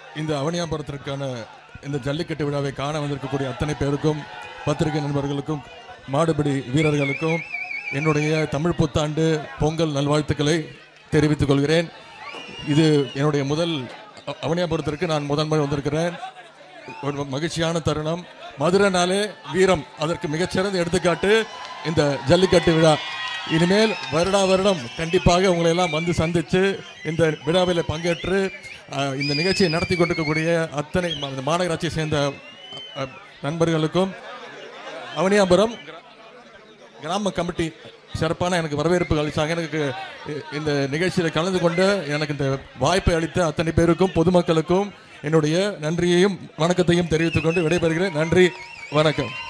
இந்த அவனியாபுரத்திற்கான இந்த ஜல்லிக்கட்டு விழாவை காண வந்திருக்கக்கூடிய அத்தனை பேருக்கும் பத்திரிகை நண்பர்களுக்கும் மாடுபிடி வீரர்களுக்கும் என்னுடைய தமிழ் புத்தாண்டு பொங்கல் நல்வாழ்த்துக்களை தெரிவித்துக் கொள்கிறேன் இது என்னுடைய முதல் அ- அவனியாபுரத்திற்கு நான் முதன்முறை வந்திருக்கிறேன் ஒரு மகிழ்ச்சியான தருணம் மதுரைனாலே வீரம் அதற்கு மிகச்சிறந்த எடுத்துக்காட்டு இந்த ஜல்லிக்கட்டு விழா இனிமேல் வருடா வருடம் கண்டிப்பாக உங்களை எல்லாம் வந்து சந்தித்து இந்த விழாவில் பங்கேற்று அஹ், இந்த நிகழ்ச்சியை நடத்தி கொண்டிருக்கக்கூடிய அத்தனை ம- இந்த மாநகராட்சியை சேர்ந்த அஹ், நண்பர்களுக்கும் அவனியாபுரம் கிராம கமிட்டி சிறப்பான எனக்கு வரவேற்பு அளித்தாங்க எனக்கு இ- இந்த நிகழ்ச்சியில் கலந்து கொண்டு எனக்கு இந்த வாய்ப்பை அளித்த அத்தனை பேருக்கும் பொதுமக்களுக்கும் என்னுடைய நன்றியையும் வணக்கத்தையும் தெரிவித்துக் கொண்டு விடைபெறுகிறேன் நன்றி வணக்கம்